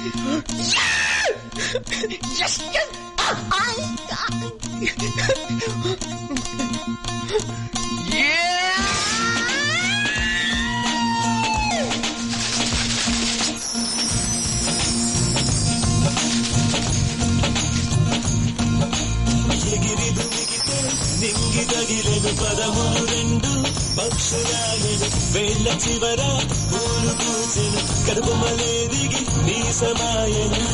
Yes, yes. Ah, ah, ah. Yeah! ఎగిరి దుమికితే నింగి తగిలెను పదములు రెండు పక్షురాయను వేళ్ళ చివర పూలు పూసెను కడుపు మలే దిగి నీ సమాయను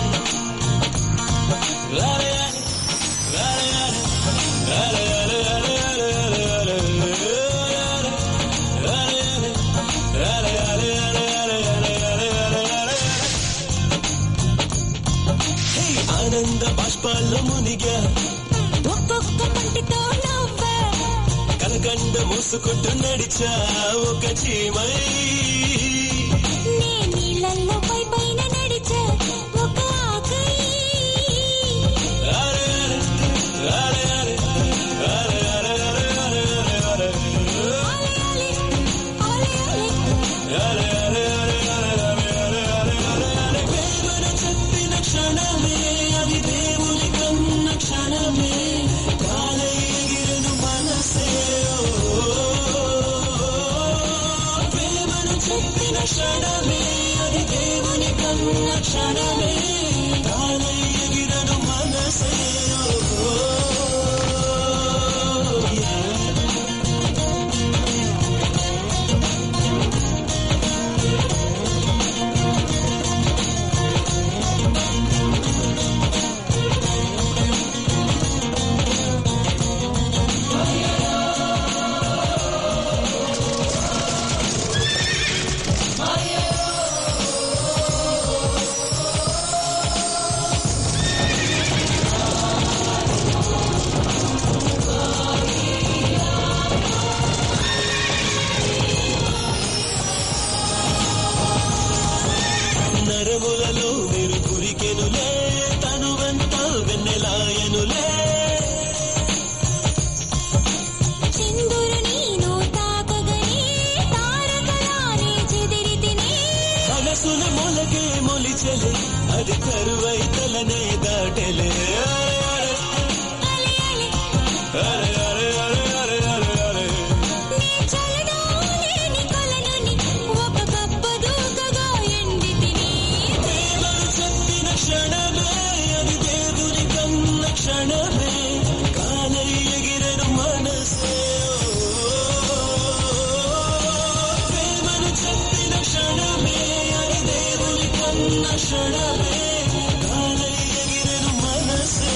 ఆనంద బాష్పాల్లో మునిగా ఒక్కొక్క పంటితో నవ్వే కలకండ మూసుకుంటూ నడిచా ఒక చీమై నే నీళ్ళల్లో పై పైన నడిచే ఒక ఆకై అరే అరే, అరే అరే, అరే అరే, అరే అరే, అరే అరే, ఆలే ఆలే ఆలే ఆలే అరే అరే, అరే అరే, అరే అరే, అరే అరే, అరే. ప్రేమను చెప్పిన క్షణమే అది దేవుని కన్న క్షణమే కాలై ఎగిరెను మనసే ఓ. ప్రేమను చెప్పిన క్షణమే అది దేవుని కన్న క్షణమే కాలై ఎగిరెను మనసే ఓ. నరములలో మీరు కురికెనులే తనువంతా వెన్నెలాయనులే సింధురు నీను తాకగనే తారకలానే చెదిరి తినే మనసుల మొలకే మొలిచెలే అది కరువై తలనే దాటెలే అరే అలే అలే అరే అరే అరే అరే అరే నీ చలనా లేని కలనని ఒక కప్ప దూకగా ఎండి తినే ప్రేమను చెప్పిన క్షణమే అది దేవుని కన్న క్షణమే కాలై ఎగిరెను మనసే ప్రేమను చెప్పిన క్షణమే అది దేవుని కన్న క్షణమే కాలై ఎగిరెను మనసే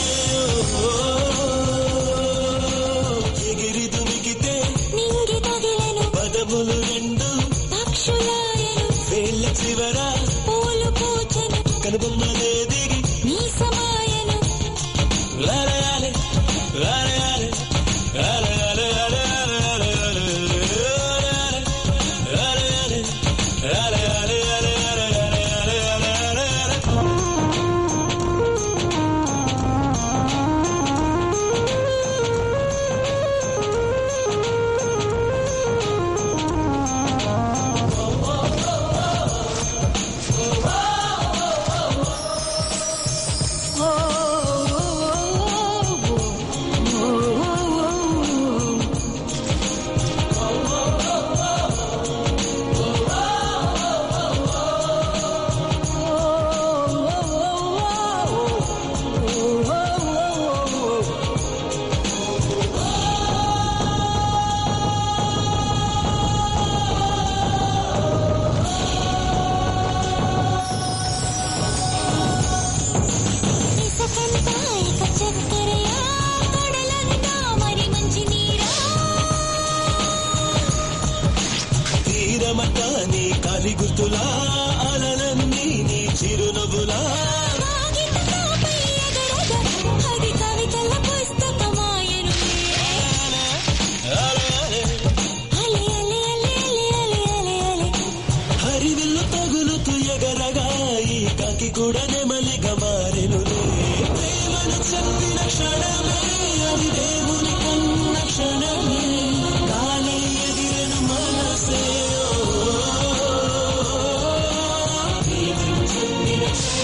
ఎగిరి దుమికితే నింగి తగిలెను పదములు రెండు పక్షులాయను వేళ్ళ చివర పూలు పూచెను కనుబొమ్మలే దిగి నీ సమాయను లాలే లాలే లాలే లాలే లాలే లాలే లాలే లాలే లాలే లాలే లాలే లాలే లాలే లాలే లాలే లాలే ఇసకంతా ఇక చక్కెరయా కడలంతా మరి మంచి నీరా తీరమట నీ కాలి గుర్తులా అలలన్నీ నీ చిరునవ్వులా కాగితంపై ఎగరగా అది కవితల పుస్తకమాయను లాలే లాలే అలే అలే అలే అలే అలే అలే హరివిల్లు తగులుతూ ఎగరగా ఈ కాకి కూడా నెమలిగా మారెనులే ప్రేమను చెప్పిన క్షణమే అది దేవుని కన్న క్షణమే కాలై ఎగిరెను మనసే ఓ. ప్రేమను చెప్పిన క్షణమే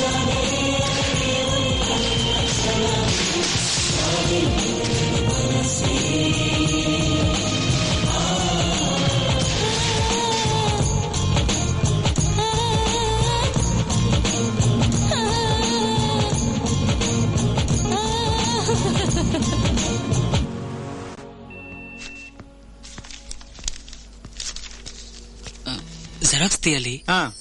జెరాక్స్ తీయాలి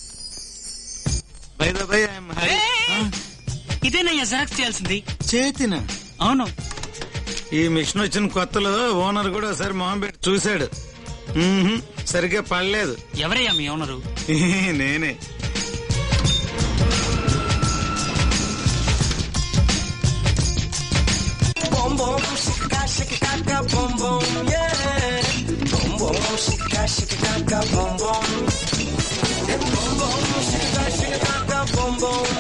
by the by I'm Hari ఇదేనయ్యా జెరాక్స్ తీయాల్సింది చేతిన అవును ఈ మిషన్ వచ్చిన కొత్తలో ఓనర్ కూడా ఒకసారి మొహం పెట్టి చూశాడు మ్మ్హ్మ్, సరిగ్గా పడలేదు ఎవరయ్యా మీ ఓనరు నేనే Boom boom, shika shika kaka boom boom, yeah. Boom boom, shika shika kaka boom boom. Boom boom, shika shika kaka boom boom,